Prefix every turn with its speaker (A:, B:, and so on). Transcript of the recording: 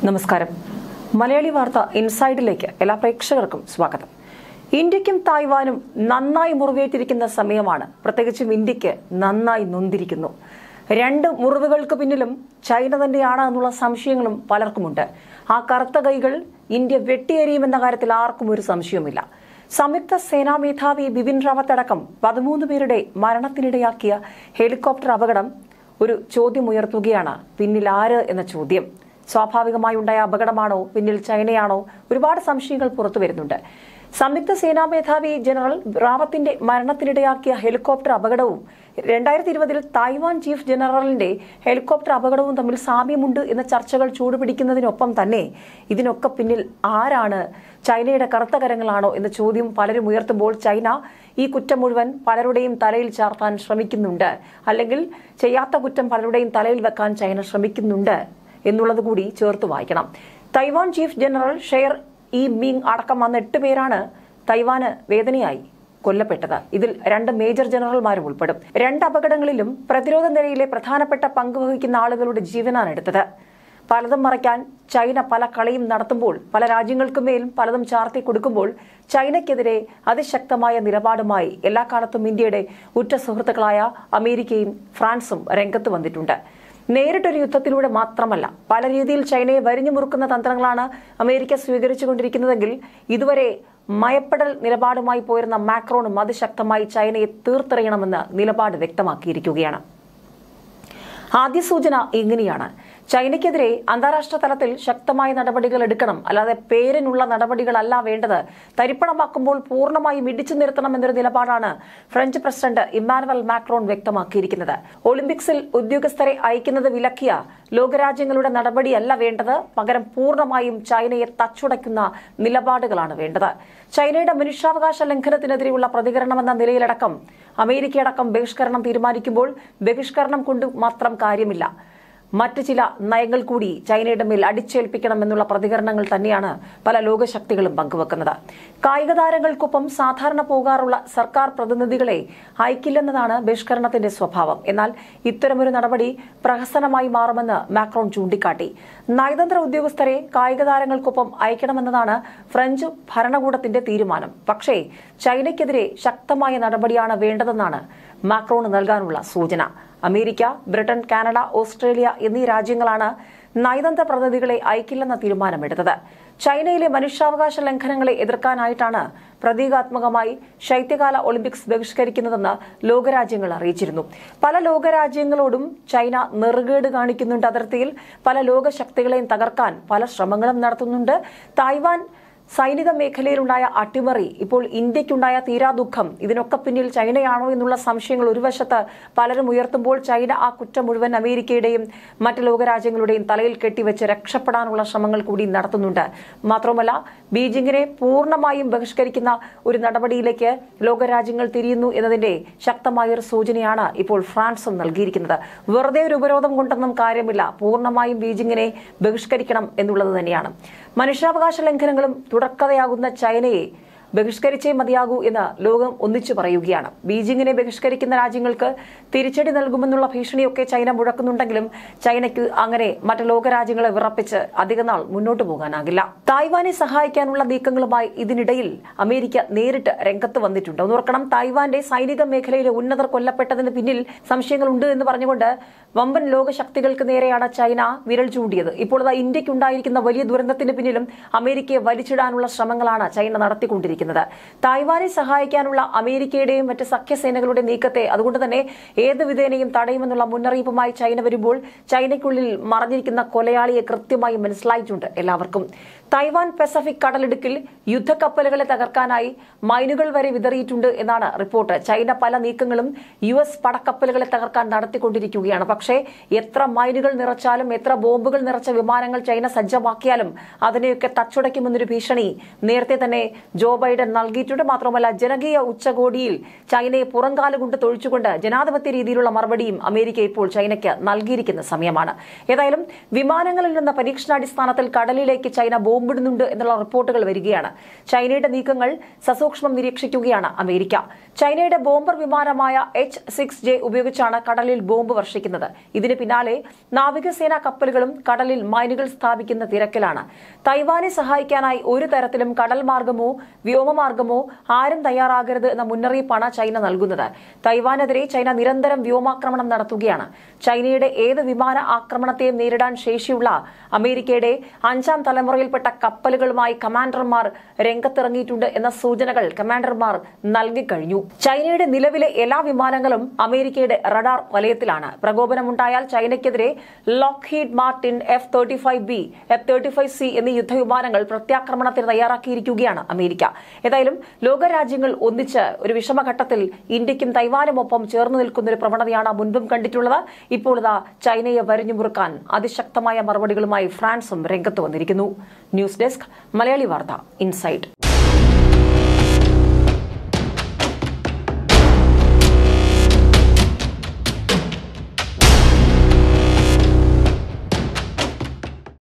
A: നമസ്കാരം മലയാളി വാർത്ത ഇൻസൈഡിലേക്ക് എല്ലാ പ്രേക്ഷകർക്കും സ്വാഗതം ഇന്ത്യക്കും തായ്വാനും നന്നായി മുറിവേറ്റിരിക്കുന്ന സമയമാണ് പ്രത്യേകിച്ചും ഇന്ത്യക്ക് നന്നായി നൊന്തിരിക്കുന്നു രണ്ട് മുറിവുകൾക്ക് പിന്നിലും ചൈന തന്നെയാണ് എന്നുള്ള സംശയങ്ങളും പലർക്കുമുണ്ട് ആ കറുത്ത കൈകൾ ഇന്ത്യ വെട്ടിയെറിയുമെന്ന കാര്യത്തിൽ ആർക്കും ഒരു സംശയവുമില്ല സംയുക്ത സേനാ മേധാവി ബിപിൻ റാവത്ത് അടക്കം പതിമൂന്ന് പേരുടെ മരണത്തിനിടയാക്കിയ ഹെലികോപ്റ്റർ അപകടം ഒരു ചോദ്യം ഉയർത്തുകയാണ് പിന്നിൽ ആര് എന്ന ചോദ്യം സ്വാഭാവികമായി ഉണ്ടായ അപകടമാണോ പിന്നിൽ ചൈനയാണോ ഒരുപാട് സംശയങ്ങൾ പുറത്തു വരുന്നുണ്ട് സംയുക്ത സേനാ മേധാവി ജനറൽ റാവത്തിന്റെ മരണത്തിനിടയാക്കിയ ഹെലികോപ്റ്റർ അപകടവും രണ്ടായിരത്തി ഇരുപതിൽ തായ്വാൻ ചീഫ് ജനറലിന്റെ ഹെലികോപ്റ്റർ അപകടവും തമ്മിൽ സാമ്യമുണ്ട് എന്ന ചർച്ചകൾ ചൂടുപിടിക്കുന്നതിനൊപ്പം തന്നെ ഇതിനൊക്കെ പിന്നിൽ ആരാണ് ചൈനയുടെ കറുത്ത കരങ്ങളാണോ എന്ന ചോദ്യം പലരും ഉയർത്തുമ്പോൾ ചൈന ഈ കുറ്റം മുഴുവൻ പലരുടെയും തലയിൽ ചാർത്താൻ ശ്രമിക്കുന്നുണ്ട് അല്ലെങ്കിൽ ചെയ്യാത്ത കുറ്റം പലരുടെയും തലയിൽ വെക്കാൻ ചൈന ശ്രമിക്കുന്നുണ്ട് എന്നുള്ളത് കൂടി ചേർത്ത് വായിക്കണം തൈവാൻ ചീഫ് ജനറൽ ഷെയർ ഇ മിങ് അടക്കം വന്ന എട്ട് പേരാണ് തൈവാന് വേദനയായി കൊല്ലപ്പെട്ടത് ഇതിൽ രണ്ട് മേജർ ജനറൽമാരും ഉൾപ്പെടും രണ്ട് അപകടങ്ങളിലും പ്രതിരോധ നിരയിലെ പ്രധാനപ്പെട്ട പങ്ക് വഹിക്കുന്ന ആളുകളുടെ ജീവനാണ് എടുത്തത് പലതും മറയ്ക്കാൻ ചൈന പല കളിയും നടത്തുമ്പോൾ പല രാജ്യങ്ങൾക്കും മേലും പലതും ചാർത്തി കൊടുക്കുമ്പോൾ ചൈനയ്ക്കെതിരെ അതിശക്തമായ നിലപാടുമായി എല്ലാ കാലത്തും ഇന്ത്യയുടെ ഉറ്റ സുഹൃത്തുക്കളായ അമേരിക്കയും ഫ്രാൻസും രംഗത്ത് വന്നിട്ടുണ്ട് നേരിട്ടൊരു യുദ്ധത്തിലൂടെ മാത്രമല്ല പല രീതിയിൽ ചൈനയെ വരിഞ്ഞു മുറുക്കുന്ന തന്ത്രങ്ങളാണ് അമേരിക്ക സ്വീകരിച്ചുകൊണ്ടിരിക്കുന്നതെങ്കിൽ ഇതുവരെ മയപ്പെടൽ നിലപാടുമായി പോയിരുന്ന മാക്രോണും അതിശക്തമായി ചൈനയെ തീർത്തെറിയണമെന്ന് നിലപാട് വ്യക്തമാക്കിയിരിക്കുകയാണ് ആദ്യ സൂചന ഇങ്ങനെയാണ് ചൈനയ്ക്കെതിരെ അന്താരാഷ്ട്ര തലത്തിൽ ശക്തമായ നടപടികൾ എടുക്കണം അല്ലാതെ പേരിനുള്ള നടപടികളല്ല വേണ്ടത് തരിപ്പണമാക്കുമ്പോൾ പൂർണ്ണമായും ഇടിച്ചു നിർത്തണം എന്നൊരു നിലപാടാണ് ഫ്രഞ്ച് പ്രസിഡന്റ് ഇമ്മാനുവൽ മാക്രോൺ വ്യക്തമാക്കിയിരിക്കുന്നത് ഒളിമ്പിക്സിൽ ഉദ്യോഗസ്ഥരെ അയക്കുന്നത് വിലക്കിയ ലോകരാജ്യങ്ങളുടെ നടപടിയല്ല വേണ്ടത് പകരം പൂർണ്ണമായും ചൈനയെ തച്ചുടയ്ക്കുന്ന നിലപാടുകളാണ് വേണ്ടത് ചൈനയുടെ മനുഷ്യാവകാശ ലംഘനത്തിനെതിരെയുള്ള പ്രതികരണമെന്ന നിലയിലടക്കം അമേരിക്കയടക്കം ബഹിഷ്കരണം തീരുമാനിക്കുമ്പോൾ ബഹിഷ്കരണം കൊണ്ട് മാത്രം കാര്യമില്ല മറ്റ് ചില നയങ്ങൾ കൂടി ചൈനയുടെ മേൽ അടിച്ചേൽപ്പിക്കണമെന്നുള്ള പ്രതികരണങ്ങൾ തന്നെയാണ് പല ലോകശക്തികളും പങ്കുവെക്കുന്നത് കായിക താരങ്ങൾക്കൊപ്പം സാധാരണ പോകാറുള്ള സർക്കാർ പ്രതിനിധികളെ അയക്കില്ലെന്നതാണ് ബഹിഷ്കരണത്തിന്റെ സ്വഭാവം എന്നാൽ ഇത്തരമൊരു നടപടി പ്രഹസനമായി മാറുമെന്ന് മാക്രോൺ ചൂണ്ടിക്കാട്ടി നയതന്ത്ര ഉദ്യോഗസ്ഥരെ കായിക താരങ്ങൾക്കൊപ്പം അയക്കണമെന്നതാണ് ഫ്രഞ്ച് ഭരണകൂടത്തിന്റെ തീരുമാനം പക്ഷേ ചൈനയ്ക്കെതിരെ ശക്തമായ നടപടിയാണ് വേണ്ടതെന്നാണ് മാക്രോണ് നൽകാനുള്ള സൂചന അമേരിക്ക ബ്രിട്ടൻ കാനഡ ഓസ്ട്രേലിയ എന്നീ രാജ്യങ്ങളാണ് നയതന്ത്ര പ്രതിനിധികളെ അയക്കില്ലെന്ന തീരുമാനമെടുത്തത് ചൈനയിലെ മനുഷ്യാവകാശ ലംഘനങ്ങളെ എതിർക്കാനായിട്ടാണ് പ്രതീകാത്മകമായി ശൈത്യകാല ഒളിമ്പിക്സ് ബഹിഷ്കരിക്കുന്നതെന്ന് ലോകരാജ്യങ്ങൾ അറിയിച്ചിരുന്നു പല ലോകരാജ്യങ്ങളോടും ചൈന നെറുകേട് കാണിക്കുന്നുണ്ട് അതിർത്തിയിൽ പല ലോകശക്തികളെയും തകർക്കാൻ പല ശ്രമങ്ങളും നടത്തുന്നുണ്ട് തായ്വാൻ സൈനിക മേഖലയിലുണ്ടായ അട്ടിമറി ഇപ്പോൾ ഇന്ത്യക്കുണ്ടായ തീരാ ദുഃഖം ഇതിനൊക്കെ പിന്നിൽ ചൈനയാണോ എന്നുള്ള സംശയങ്ങൾ ഒരു വശത്ത് പലരും ഉയർത്തുമ്പോൾ ചൈന ആ കുറ്റം മുഴുവൻ അമേരിക്കയുടെയും മറ്റ് ലോകരാജ്യങ്ങളുടെയും തലയിൽ കെട്ടിവെച്ച് രക്ഷപ്പെടാനുള്ള ശ്രമങ്ങൾ കൂടി നടത്തുന്നുണ്ട് മാത്രമല്ല ബീജിംഗിനെ പൂർണ്ണമായും ബഹിഷ്കരിക്കുന്ന ഒരു നടപടിയിലേക്ക് ലോകരാജ്യങ്ങൾ തിരിയുന്നു എന്നതിന്റെ ശക്തമായൊരു സൂചനയാണ് ഇപ്പോൾ ഫ്രാൻസും നൽകിയിരിക്കുന്നത് വെറുതെ ഒരു ഉപരോധം കൊണ്ടൊന്നും കാര്യമില്ല പൂർണ്ണമായും ബീജിംഗിനെ ബഹിഷ്കരിക്കണം എന്നുള്ളത് തന്നെയാണ് മനുഷ്യാവകാശ ലംഘനങ്ങളും തുടർക്കഥയാകുന്ന ചൈനയെ ബഹിഷ്കരിച്ചേ മതിയാകൂ എന്ന് ലോകം ഒന്നിച്ചു പറയുകയാണ് ബീജിംഗിനെ ബഹിഷ്കരിക്കുന്ന രാജ്യങ്ങൾക്ക് തിരിച്ചടി നൽകുമെന്നുള്ള ഭീഷണിയൊക്കെ ചൈന മുഴക്കുന്നുണ്ടെങ്കിലും ചൈനയ്ക്ക് അങ്ങനെ മറ്റ് ലോകരാജ്യങ്ങളെ വിറപ്പിച്ച് അധികനാൾ മുന്നോട്ടു പോകാനാകില്ല തായ്വാനെ സഹായിക്കാനുള്ള നീക്കങ്ങളുമായി ഇതിനിടയിൽ അമേരിക്ക നേരിട്ട് രംഗത്ത് വന്നിട്ടുണ്ട് ഓർക്കണം തായ്വാന്റെ സൈനിക മേഖലയിലെ ഉന്നതർ കൊല്ലപ്പെട്ടതിന് പിന്നിൽ സംശയങ്ങളുണ്ട് എന്ന് പറഞ്ഞുകൊണ്ട് വമ്പൻ ലോകശക്തികൾക്ക് നേരെയാണ് ചൈന വിരൽ ചൂണ്ടിയത് ഇപ്പോൾ ഇതാ ഇന്ത്യക്കുണ്ടായിരിക്കുന്ന വലിയ ദുരന്തത്തിന് പിന്നിലും അമേരിക്കയെ വലിച്ചിടാനുള്ള ശ്രമങ്ങളാണ് ചൈന നടത്തിക്കൊണ്ടിരിക്കുന്നത് തായ്വാനെ സഹായിക്കാനുള്ള അമേരിക്കയുടെയും മറ്റ് സഖ്യസേനകളുടെ നീക്കത്തെ അതുകൊണ്ട് തന്നെ ഏത് വിധേനയും തടയുമെന്നുള്ള മുന്നറിയിപ്പുമായി ചൈന വരുമ്പോൾ ചൈനയ്ക്കുള്ളിൽ മറഞ്ഞിരിക്കുന്ന കൊലയാളിയെ കൃത്യമായി മനസ്സിലായിട്ടുണ്ട് എല്ലാവർക്കും തൈവാൻ പസഫിക് കടലിടുക്കിൽ യുദ്ധക്കപ്പലുകളെ തകർക്കാനായി മൈനുകൾ വരെ വിതറിയിട്ടുണ്ട് എന്നാണ് റിപ്പോർട്ട് ചൈന പല നീക്കങ്ങളും യു എസ് പടക്കപ്പലുകളെ തകർക്കാൻ നടത്തിക്കൊണ്ടിരിക്കുകയാണ് പക്ഷേ എത്ര മൈനുകൾ നിറച്ചാലും എത്ര ബോംബുകൾ നിറച്ച വിമാനങ്ങൾ ചൈന സജ്ജമാക്കിയാലും അതിനെയൊക്കെ തച്ചുടയ്ക്കുമെന്നൊരു ഭീഷണി നേരത്തെ തന്നെ ജോ ബൈഡൻ ബൈഡൻ നൽകിയിട്ടുണ്ട് മാത്രമല്ല ജനകീയ ഉച്ചകോടിയിൽ ചൈനയെ പുറംകാലുകൊണ്ട് തൊഴിച്ചുകൊണ്ട് ജനാധിപത്യ രീതിയിലുള്ള മറുപടിയും അമേരിക്ക ഇപ്പോൾ ചൈനയ്ക്ക് നൽകിയിരിക്കുന്ന സമയമാണ് ഏതായാലും വിമാനങ്ങളിൽ നിന്ന് പരീക്ഷണാടിസ്ഥാനത്തിൽ കടലിലേക്ക് ചൈന ബോംബിടുന്നുണ്ട് എന്നുള്ള റിപ്പോർട്ടുകൾ വരികയാണ് ചൈനയുടെ നീക്കങ്ങൾ സസൂക്ഷ്മം നിരീക്ഷിക്കുകയാണ് അമേരിക്ക ചൈനയുടെ ബോംബർ വിമാനമായ എച്ച് സിക്സ് ജെ ഉപയോഗിച്ചാണ് കടലിൽ ബോംബ് വർഷിക്കുന്നത് ഇതിന് പിന്നാലെ നാവികസേനാ കപ്പലുകളും കടലിൽ മൈനുകൾ സ്ഥാപിക്കുന്ന തിരക്കിലാണ് തൈവാനെ സഹായിക്കാനായി ഒരു തരത്തിലും കടൽ മാർഗമോ വ്യോമമാർഗമോ ആരും തയ്യാറാകരുത് എന്ന മുന്നറിയിപ്പാണ് ചൈന നൽകുന്നത് തൈവാനെതിരെ ചൈന നിരന്തരം വ്യോമാക്രമണം നടത്തുകയാണ് ചൈനയുടെ ഏത് വിമാന ആക്രമണത്തെയും നേരിടാൻ ശേഷിയുള്ള അമേരിക്കയുടെ അഞ്ചാം തലമുറയിൽപ്പെട്ട കപ്പലുകളുമായി കമാൻഡർമാർ രംഗത്തിറങ്ങിയിട്ടുണ്ട് എന്ന സൂചനകൾ കമാൻഡർമാർ നൽകിക്കഴിഞ്ഞു ചൈനയുടെ നിലവിലെ എല്ലാ വിമാനങ്ങളും അമേരിക്കയുടെ റഡാർ വലയത്തിലാണ് പ്രകോപനമുണ്ടായാൽ ചൈനയ്ക്കെതിരെ Lockheed Martin F thirty five B F thirty five C എന്നീ യുദ്ധവിമാനങ്ങൾ പ്രത്യാക്രമണത്തിന് തയ്യാറാക്കിയിരിക്കുകയാണ് അമേരിക്ക ഏതായാലും ലോകരാജ്യങ്ങൾ ഒന്നിച്ച് ഒരു വിഷമഘട്ടത്തിൽ ഇന്ത്യക്കും തൈവാനും ഒപ്പം ചേർന്ന് നിൽക്കുന്ന ഒരു പ്രവണതയാണ് മുൻപും കണ്ടിട്ടുള്ളത് ഇപ്പോൾ ഇതാ ചൈനയെ വരിഞ്ഞു മുറുക്കാൻ അതിശക്തമായ മറുപടികളുമായി ഫ്രാൻസും രംഗത്ത് വന്നിരിക്കുന്നു ന്യൂസ് ഡെസ്ക് മലയാളി വാർത്ത ഇൻസൈറ്റ്